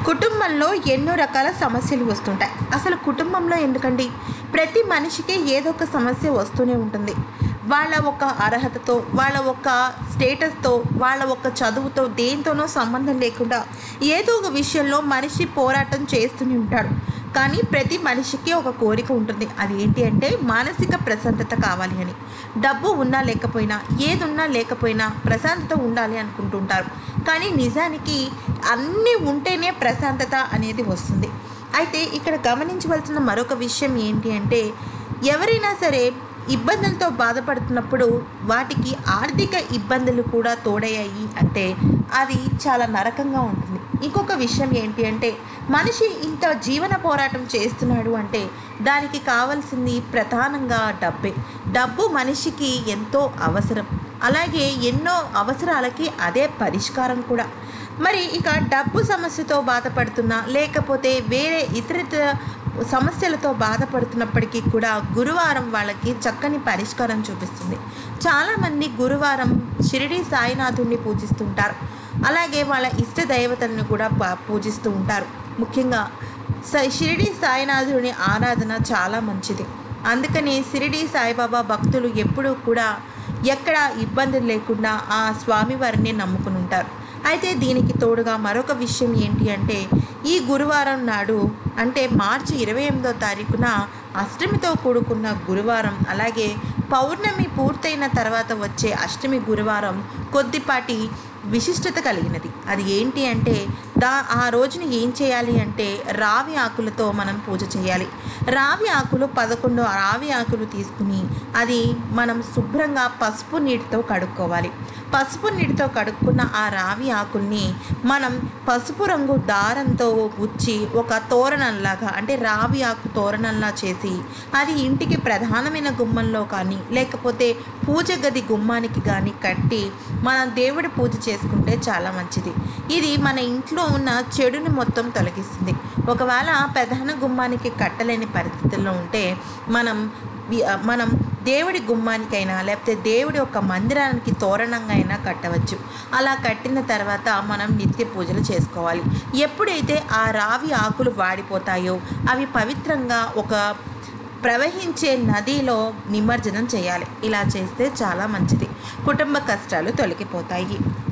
కుటుంబంలో ఎన్నో రకాల సమస్యలు వస్తుంటాయి అసలు కుటుంబంలో ఎందుకండి ప్రతి మనిషికి ఏదో ఒక సమస్య వస్తూనే ఉంటుంది వాళ్ళ ఒక అర్హతతో వాళ్ళ ఒక స్టేటస్తో వాళ్ళ ఒక చదువుతో దేంతోనో సంబంధం లేకుండా ఏదో ఒక విషయంలో మనిషి పోరాటం చేస్తూనే ఉంటాడు కానీ ప్రతి మనిషికి ఒక కోరిక ఉంటుంది అది ఏంటి అంటే మానసిక ప్రశాంతత కావాలి అని డబ్బు ఉన్నా లేకపోయినా ఏది ఉన్నా లేకపోయినా ప్రశాంతత ఉండాలి అనుకుంటుంటారు కానీ నిజానికి అన్నీ ఉంటేనే ప్రశాంతత అనేది వస్తుంది అయితే ఇక్కడ గమనించవలసిన మరొక విషయం ఏంటి అంటే ఎవరైనా సరే ఇబ్బందులతో బాధపడుతున్నప్పుడు వాటికి ఆర్థిక ఇబ్బందులు కూడా తోడయ్యాయి అంటే అది చాలా నరకంగా ఉంటుంది ఇంకొక విషయం ఏంటి అంటే మనిషి ఇంత జీవన పోరాటం చేస్తున్నాడు అంటే దానికి కావాల్సింది ప్రధానంగా డబ్బే డబ్బు మనిషికి ఎంతో అవసరం అలాగే ఎన్నో అవసరాలకి అదే పరిష్కారం కూడా మరి ఇక డబ్బు సమస్యతో బాధపడుతున్నా లేకపోతే వేరే ఇతరితర సమస్యలతో బాధపడుతున్నప్పటికీ కూడా గురువారం వాళ్ళకి చక్కని పరిష్కారం చూపిస్తుంది చాలామంది గురువారం షిరిడి సాయినాథుడిని పూజిస్తుంటారు అలాగే వాళ్ళ ఇష్ట దైవతలను కూడా ప- పూజిస్తూ ఉంటారు ముఖ్యంగా స షిరిడి సాయినాథుని ఆరాధన చాలా మంచిది అందుకని షిరిడి సాయిబాబా భక్తులు ఎప్పుడూ కూడా ఎక్కడ ఇబ్బందులు లేకుండా ఆ స్వామివారిని నమ్ముకుని ఉంటారు అయితే దీనికి తోడుగా మరొక విషయం ఏంటి అంటే ఈ గురువారం నాడు అంటే మార్చి ఇరవై ఎనిమిదో తారీఖున అష్టమితో కూడుకున్న గురువారం అలాగే పౌర్ణమి పూర్తయిన తర్వాత వచ్చే అష్టమి గురువారం కొద్దిపాటి విశిష్టత కలిగినది అది ఏంటి అంటే దా ఆ రోజున ఏం చేయాలి అంటే రావి ఆకులతో మనం పూజ చేయాలి రావి ఆకులు పదకొండు రావి ఆకులు తీసుకుని అది మనం శుభ్రంగా పసుపు నీటితో కడుక్కోవాలి పసుపు నీటితో కడుక్కున్న ఆ రావి ఆకుల్ని మనం పసుపు రంగు దారంతో గుచ్చి ఒక తోరణంలాగా అంటే రావి ఆకు తోరణంలా చేసి అది ఇంటికి ప్రధానమైన గుమ్మంలో కానీ లేకపోతే పూజ గది గుమ్మానికి కానీ కట్టి మన దేవుడి పూజ చేసుకుంటే చాలా మంచిది ఇది మన ఇంట్లో ఉన్న చెడుని మొత్తం తొలగిస్తుంది ఒకవేళ ప్రధాన గుమ్మానికి కట్టలేని పరిస్థితుల్లో ఉంటే మనం వి- మనం దేవుడి గుమ్మానికైనా లేకపోతే దేవుడి యొక్క మందిరానికి తోరణంగా అయినా కట్టవచ్చు అలా కట్టిన తర్వాత మనం నిత్య పూజలు చేసుకోవాలి ఎప్పుడైతే ఆ రావి ఆకులు వాడిపోతాయో అవి పవిత్రంగా ఒక ప్రవహించే నదిలో నిమజ్జనం చేయాలి ఇలా చేస్తే చాలా మంచిది కుటుంబ కష్టాలు తొలగిపోతాయి